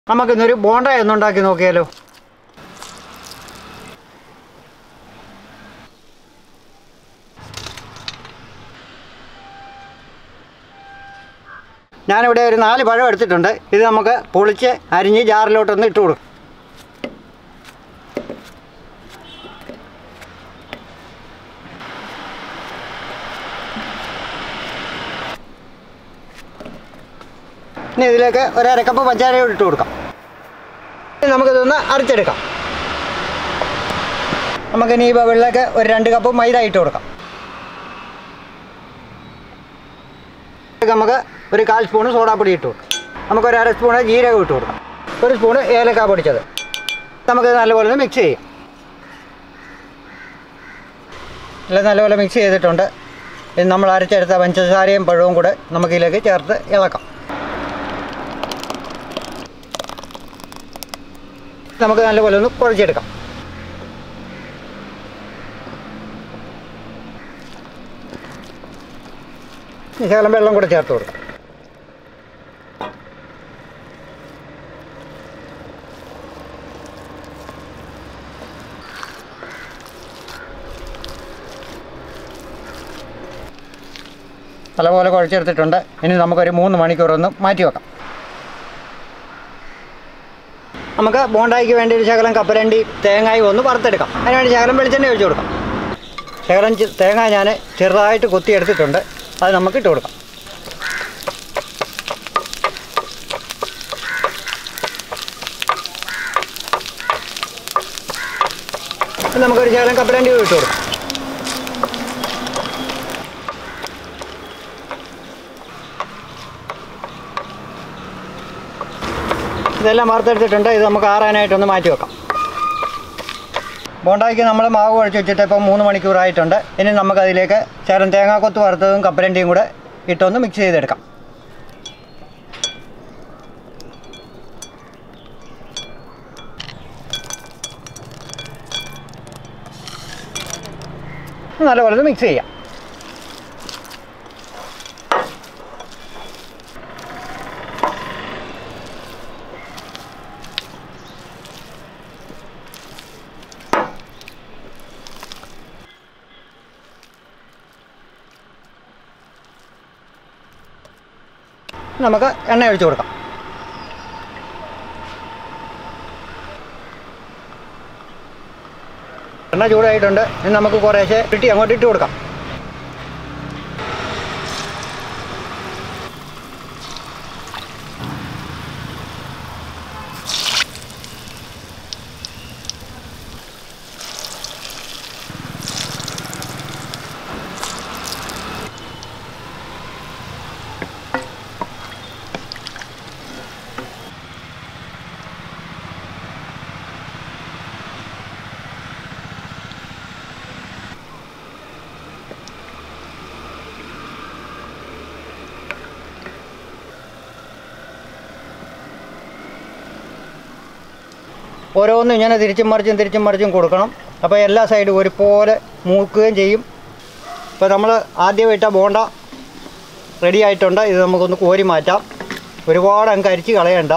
നമുക്കിന്നൊരു ബോണ്ട ഒന്നുണ്ടാക്കി നോക്കിയാലോ ഞാനിവിടെ ഒരു നാല് പഴം എടുത്തിട്ടുണ്ട് ഇത് നമുക്ക് പൊളിച്ച് അരിഞ്ഞ് ജാറിലോട്ടൊന്ന് ഇട്ട് കൊടുക്കും ഇനി ഇതിലേക്ക് ഒരു അരക്കപ്പ് പഞ്ചാര ഇട്ട് കൊടുക്കാം ഇനി നമുക്കിതൊന്ന് അരച്ചെടുക്കാം നമുക്കിനി ഈ ബൗളിലേക്ക് ഒരു രണ്ട് കപ്പ് മൈദ ഇട്ട് കൊടുക്കാം ഇതിലേക്ക് നമുക്ക് ഒരു കാൽ സ്പൂണ് സോഡാപ്പൊടി ഇട്ട് കൊടുക്കാം നമുക്ക് ഒരു അര സ്പൂണ് ജീരകം ഇട്ട് കൊടുക്കാം ഒരു സ്പൂണ് ഏലക്ക പൊടിച്ചത് നമുക്ക് നല്ലപോലെ ഒന്ന് മിക്സ് ചെയ്യാം എല്ലാം നല്ലപോലെ മിക്സ് ചെയ്തിട്ടുണ്ട് ഇത് നമ്മൾ അരച്ചെടുത്ത പഞ്ചസാരയും പഴവും കൂടെ നമുക്കിതിലേക്ക് ചേർത്ത് ഇളക്കാം നമുക്ക് നല്ലപോലെ ഒന്ന് കുഴച്ചെടുക്കാം ഈ ശകലം വെള്ളം കൂടെ ചേർത്ത് കൊടുക്കാം നല്ലപോലെ കുഴച്ചെടുത്തിട്ടുണ്ട് ഇനി നമുക്കൊരു മൂന്ന് മണിക്കൂറൊന്ന് മാറ്റി വെക്കാം നമുക്ക് ബോണ്ടായിക്ക് വേണ്ടി ഒരു ശകലം കപ്പലണ്ടി തേങ്ങായും ഒന്ന് വറുത്തെടുക്കാം അതിനുവേണ്ടി ശകലം വെളിച്ചെണ്ണ ഒഴിച്ചു കൊടുക്കാം ശകലം ചെ- തേങ്ങ ഞാൻ ചെറുതായിട്ട് കൊത്തിയെടുത്തിട്ടുണ്ട് അത് നമുക്ക് ഇട്ട് കൊടുക്കാം ഇനി നമുക്കൊരു ശകലം കപ്പലണ്ടി കൂടി ഇട്ട് കൊടുക്കാം ഇതെല്ലാം വറുത്തെടുത്തിട്ടുണ്ട് ഇത് നമുക്ക് ആറാനായിട്ടൊന്ന് മാറ്റി വെക്കാം ബോണ്ടായിക്ക് നമ്മൾ മാവ് കുഴച്ച് വെച്ചിട്ട് ഇപ്പം മൂന്ന് മണിക്കൂറായിട്ടുണ്ട് ഇനി നമുക്കതിലേക്ക് ശരം തേങ്ങാക്കൊത്ത് വറുത്തതും കപ്പലണ്ടിയും കൂടെ ഇട്ടൊന്ന് മിക്സ് ചെയ്തെടുക്കാം നല്ലപോലെ ഒന്ന് മിക്സ് ചെയ്യാം നമുക്ക് എണ്ണ ഒഴിച്ച് കൊടുക്കാം എണ്ണ ചൂടായിട്ടുണ്ട് ഇനി നമുക്ക് കുറേശ്ശെ ഇട്ടി അങ്ങോട്ട് ഇട്ട് കൊടുക്കാം ഓരോന്നും ഇങ്ങനെ തിരിച്ചും മറിച്ചും തിരിച്ചും മറിച്ചും കൊടുക്കണം അപ്പോൾ എല്ലാ സൈഡും ഒരുപോലെ മൂക്കുകയും ചെയ്യും ഇപ്പോൾ നമ്മൾ ആദ്യം ഇട്ട ബോണ്ട റെഡി ആയിട്ടുണ്ട് ഇത് നമുക്കൊന്ന് കോരി മാറ്റാം ഒരുപാട് അങ്ങ് കരിച്ച് കളയണ്ട